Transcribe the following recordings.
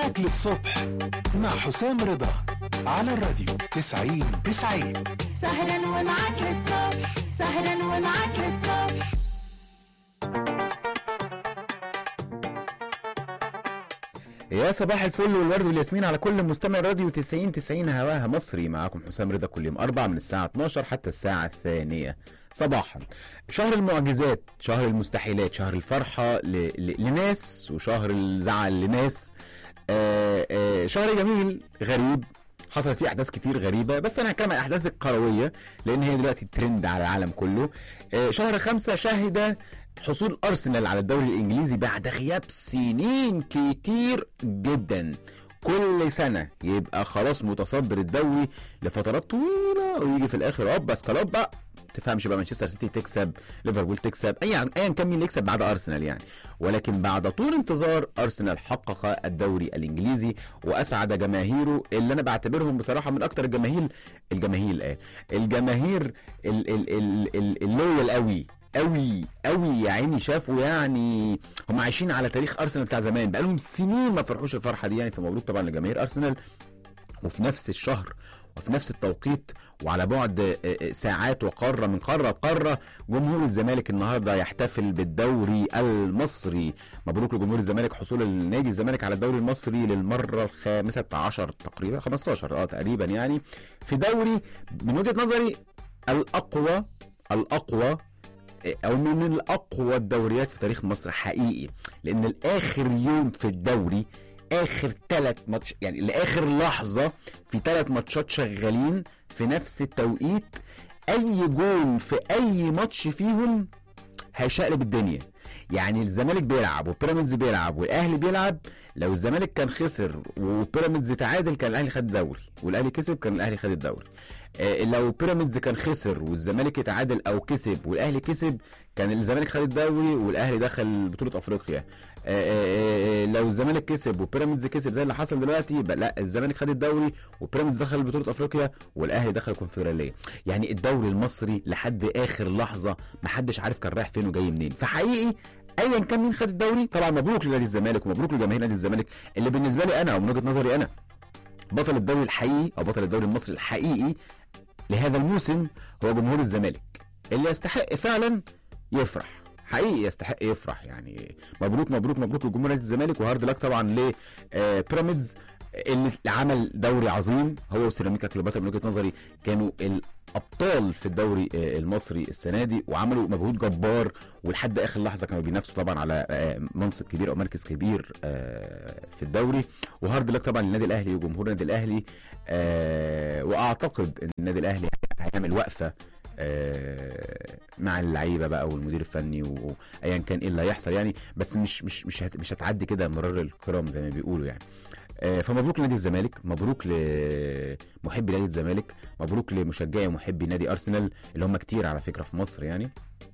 معاك للصبح مع حسام رضا على الراديو 90 90 سهرا ومعاك للصبح سهرا ومعاك للصبح يا صباح الفل والورد والياسمين على كل مستمع راديو 90 90 هواها مصري معاكم حسام رضا كل يوم أربع من الساعة 12 حتى الساعة الثانية صباحا شهر المعجزات شهر المستحيلات شهر الفرحة ل... ل... لناس وشهر الزعل لناس آه آه شهر جميل غريب حصلت فيه احداث كتير غريبه بس انا هتكلم عن الاحداث الكرويه لان هي دلوقتي ترند على العالم كله آه، شهر خمسة شهد حصول ارسنال على الدوري الانجليزي بعد غياب سنين كتير جدا كل سنه يبقى خلاص متصدر الدوري لفترات طويله ويجي في الاخر هوب بس كلوب بقى تفهمش بقى مانشستر سيتي تكسب ليفربول تكسب ايا ايا كان مين اللي يكسب بعد ارسنال يعني ولكن بعد طول انتظار ارسنال حقق الدوري الانجليزي واسعد جماهيره اللي انا بعتبرهم بصراحه من اكتر الجماهير الجماهير ايه الجماهير ال- ال- ال- ال- اللويال قوي قوي قوي يا عيني شافوا يعني هم عايشين على تاريخ ارسنال بتاع زمان بقالهم سنين ما فرحوش الفرحه دي يعني فمبروك طبعا لجماهير ارسنال وفي نفس الشهر وفي نفس التوقيت وعلى بعد آه، آه، ساعات وقاره من قاره لقاره جمهور الزمالك النهارده يحتفل بالدوري المصري مبروك لجمهور الزمالك حصول النادي الزمالك على الدوري المصري للمره الخامسه عشر تقريبا 15 اه تقريبا يعني في دوري من وجهه نظري الاقوى الاقوى او من الاقوى الدوريات في تاريخ مصر حقيقي لان الاخر يوم في الدوري اخر ثلاث ماتش يعني لاخر لحظه في ثلاث ماتشات شغالين في نفس التوقيت اي جون في اي ماتش فيهم هيشقلب الدنيا يعني الزمالك بيلعب وبيراميدز بيلعب والاهلي بيلعب لو الزمالك كان خسر وبيراميدز تعادل كان الاهلي خد الدوري والاهلي كسب كان الاهلي خد الدوري آه، لو بيراميدز كان خسر والزمالك اتعادل او كسب والاهلي كسب كان الزمالك خد الدوري والاهلي دخل بطوله افريقيا آه، آه، آه، لو الزمالك كسب وبيراميدز كسب زي اللي حصل دلوقتي يبقى لا الزمالك خد الدوري وبيراميدز دخل بطوله افريقيا والاهلي دخل الكونفدراليه يعني الدوري المصري لحد اخر لحظه محدش عارف كان رايح فين وجاي منين فحقيقي ايا كان مين خد الدوري طبعا مبروك لنادي الزمالك ومبروك لجماهير نادي الزمالك اللي بالنسبه لي انا ومن وجهه نظري انا بطل الدوري الحقيقي او بطل الدوري المصري الحقيقي لهذا الموسم هو جمهور الزمالك اللي يستحق فعلا يفرح حقيقي يستحق يفرح يعني مبروك مبروك مبروك لجمهور نادي الزمالك وهارد لك طبعا لبيراميدز اللي عمل دوري عظيم هو وسيراميكا كليوباترا من وجهه نظري كانوا الابطال في الدوري آه، المصري السنه دي وعملوا مجهود جبار ولحد اخر لحظه كانوا بينافسوا طبعا على آه، منصب كبير او مركز كبير آه، في الدوري وهارد لك طبعا للنادي الاهلي وجمهور النادي الاهلي آه، واعتقد ان النادي الاهلي هيعمل وقفه آه، مع اللعيبه بقى والمدير الفني و- وايا كان ايه اللي هيحصل يعني بس مش مش مش هت- مش هتعدي كده مرار الكرام زي ما بيقولوا يعني آه، فمبروك لنادي الزمالك مبروك لمحبي نادي الزمالك مبروك لمشجعي ومحبي نادي ارسنال اللي هم كتير على فكره في مصر يعني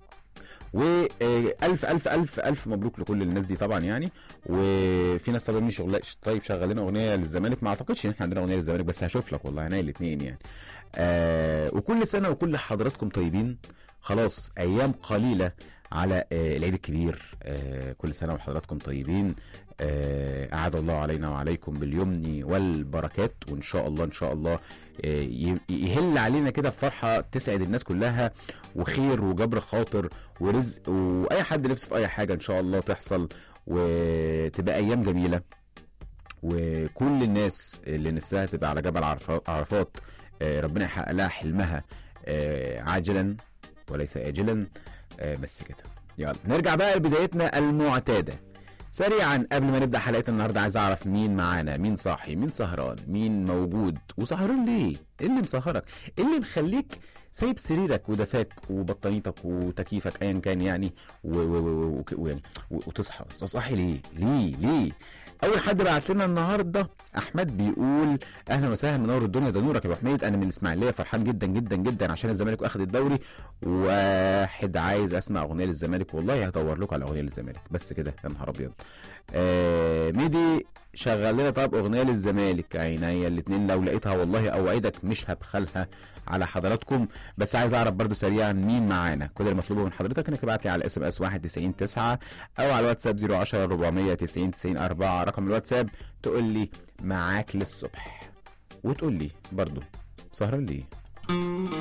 والف الف الف الف مبروك لكل الناس دي طبعا يعني وفي ناس طبعا شغل طيب شغل لنا اغنيه للزمالك ما اعتقدش ان احنا عندنا اغنيه للزمالك بس هشوف لك والله عينيا الاثنين يعني آه وكل سنه وكل حضراتكم طيبين خلاص ايام قليله على آه العيد الكبير آه كل سنه وحضراتكم طيبين آه أعاد الله علينا وعليكم باليمن والبركات وإن شاء الله إن شاء الله آه ي- يهل علينا كده فرحة تسعد الناس كلها وخير وجبر خاطر ورزق وأي حد نفسه في أي حاجة إن شاء الله تحصل وتبقى أيام جميلة وكل الناس اللي نفسها تبقى على جبل عرفا- عرفات آه، ربنا يحقق لها حلمها آه، عاجلا وليس آجلا آه، بس كده يلا نرجع بقى لبدايتنا المعتادة سريعا قبل ما نبدا حلقتنا النهارده عايز اعرف مين معانا مين صاحي مين سهران مين موجود وسهران ليه ايه اللي مسهرك ايه اللي مخليك سايب سريرك ودفاك وبطانيتك وتكييفك ايا كان يعني و و و و و يعني و- وتصحى صاحي ليه ليه ليه اول حد بعت لنا النهارده احمد بيقول اهلا وسهلا منور الدنيا ده نورك يا ابو حميد انا من الاسماعيليه فرحان جدا جدا جدا عشان الزمالك واخد الدوري واحد عايز اسمع اغنيه للزمالك والله هدور لكم على اغنيه للزمالك بس كده يا نهار ابيض آه ميدي شغل لنا طب اغنيه للزمالك عينيا الاتنين لو لقيتها والله اوعدك مش هبخلها على حضراتكم بس عايز اعرف برضو سريعا مين معانا كل المطلوب من حضرتك انك تبعت لي على اس ام اس 1909 او على الواتساب 010 490 90 4 رقم الواتساب تقول لي معاك للصبح وتقول لي برضو سهران ليه